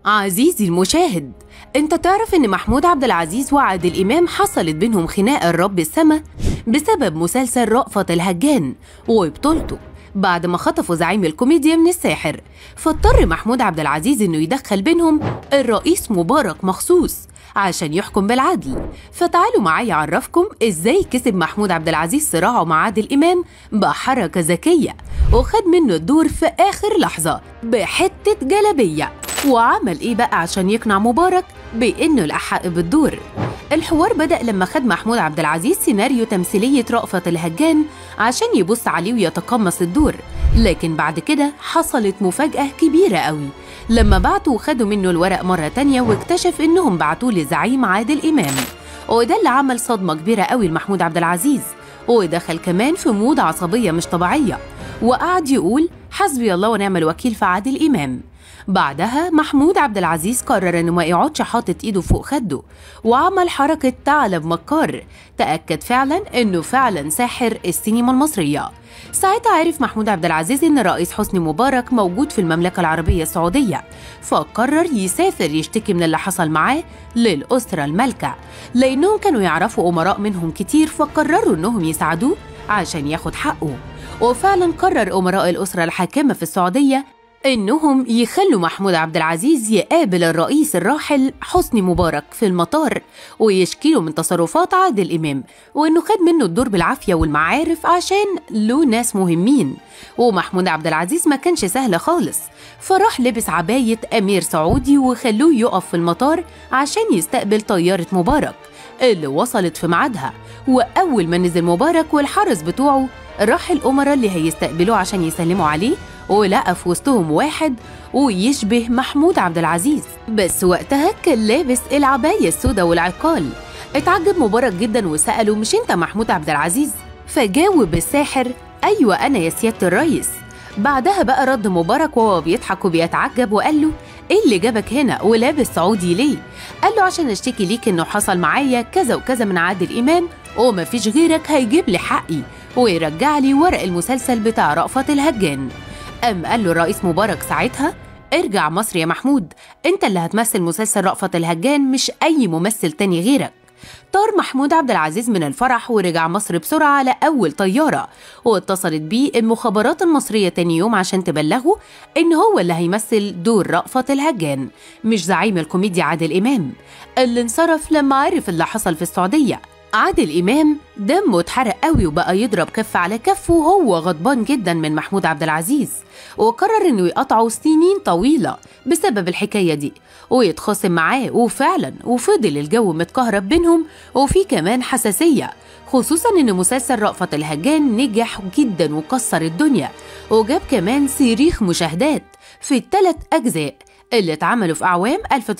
عزيزي المشاهد انت تعرف ان محمود عبد العزيز وعادل امام حصلت بينهم خناقه الرب السما بسبب مسلسل رأفت الهجان وبطولته بعد ما خطفوا زعيم الكوميديا من الساحر فاضطر محمود عبد العزيز انه يدخل بينهم الرئيس مبارك مخصوص عشان يحكم بالعدل فتعالوا معايا اعرفكم ازاي كسب محمود عبد العزيز صراعه مع عادل امام بحركه ذكيه وخد منه الدور في اخر لحظه بحته جلبيه وعمل ايه بقى عشان يقنع مبارك بانه الاحق بالدور الحوار بدأ لما خد محمود عبد العزيز سيناريو تمثيلية رأفت الهجان عشان يبص عليه ويتقمص الدور لكن بعد كده حصلت مفاجأة كبيرة قوي لما بعتوا وخدوا منه الورق مرة تانية واكتشف إنهم بعتوه لزعيم عادل إمام وده اللي عمل صدمة كبيرة قوي لمحمود عبد العزيز ودخل كمان في مود عصبية مش طبيعية وقعد يقول حسبي الله ونعم الوكيل في عادل إمام بعدها محمود عبد العزيز قرر انه ما يقعدش حاطط ايده فوق خده وعمل حركة ثعلب مكار تأكد فعلا انه فعلا ساحر السينما المصرية ساعتها عرف محمود عبد العزيز ان الرئيس حسني مبارك موجود في المملكة العربية السعودية فقرر يسافر يشتكي من اللي حصل معاه للأسرة المالكة لأنهم كانوا يعرفوا أمراء منهم كتير فقرروا انهم يساعدوه عشان ياخد حقه وفعلا قرر أمراء الأسرة الحاكمة في السعودية إنهم يخلوا محمود عبد العزيز يقابل الرئيس الراحل حسني مبارك في المطار ويشكيله من تصرفات عادل إمام وإنه خد منه الدور بالعافية والمعارف عشان له ناس مهمين ومحمود عبد العزيز ما كانش سهل خالص فراح لبس عباية أمير سعودي وخلوه يقف في المطار عشان يستقبل طيارة مبارك اللي وصلت في ميعادها وأول ما نزل مبارك والحرس بتوعه راح الأمراء اللي هيستقبلوه عشان يسلموا عليه ولقى في وسطهم واحد ويشبه محمود عبد العزيز بس وقتها كان لابس العباية السوداء والعقال اتعجب مبارك جدا وسأله مش انت محمود عبد العزيز فجاوب الساحر أيوة أنا يا سيادة الريس بعدها بقى رد مبارك وهو بيضحك وبيتعجب وقال له ايه اللي جابك هنا ولابس سعودي ليه؟ قال له عشان اشتكي ليك انه حصل معايا كذا وكذا من عادل امام ومفيش غيرك هيجيب لي حقي ويرجع لي ورق المسلسل بتاع رأفت الهجان قام قال له الرئيس مبارك ساعتها ارجع مصر يا محمود انت اللي هتمثل مسلسل رأفت الهجان مش اي ممثل تاني غيرك طار محمود عبد العزيز من الفرح ورجع مصر بسرعة على أول طيارة واتصلت بيه المخابرات المصرية تاني يوم عشان تبلغه إن هو اللي هيمثل دور رأفت الهجان مش زعيم الكوميديا عادل إمام اللي انصرف لما عرف اللي حصل في السعودية عادل إمام دمه اتحرق قوي وبقى يضرب كف على كف وهو غضبان جدا من محمود عبد العزيز وقرر انه يقطعه سنين طويلة بسبب الحكاية دي ويتخاصم معاه وفعلا وفضل الجو متكهرب بينهم وفي كمان حساسية خصوصا ان مسلسل رأفت الهجان نجح جدا وكسر الدنيا وجاب كمان صريخ مشاهدات في الثلاث أجزاء اللي اتعملوا في أعوام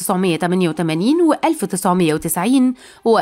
1988 و 1990 و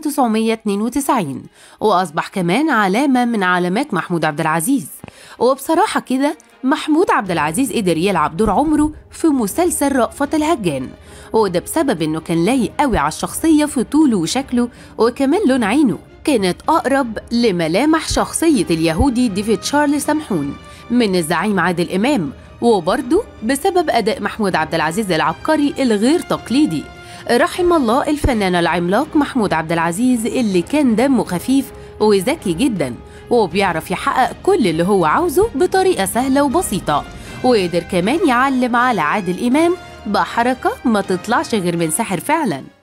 1992 وأصبح كمان علامة من علامات محمود عبد العزيز وبصراحة كده محمود عبد العزيز قدر يلعب دور عمره في مسلسل رأفت الهجان وده بسبب انه كان لايق قوي على الشخصية في طوله وشكله وكمان لون عينه كانت أقرب لملامح شخصية اليهودي ديفيد شارل سمحون من الزعيم عادل إمام وبرضه بسبب أداء محمود عبد العزيز العبقري الغير تقليدي رحم الله الفنان العملاق محمود عبد العزيز اللي كان دمه خفيف وذكي جدا وبيعرف يحقق كل اللي هو عاوزه بطريقة سهلة وبسيطة وقدر كمان يعلم على عادل إمام بحركة ما تطلعش غير من ساحر فعلاً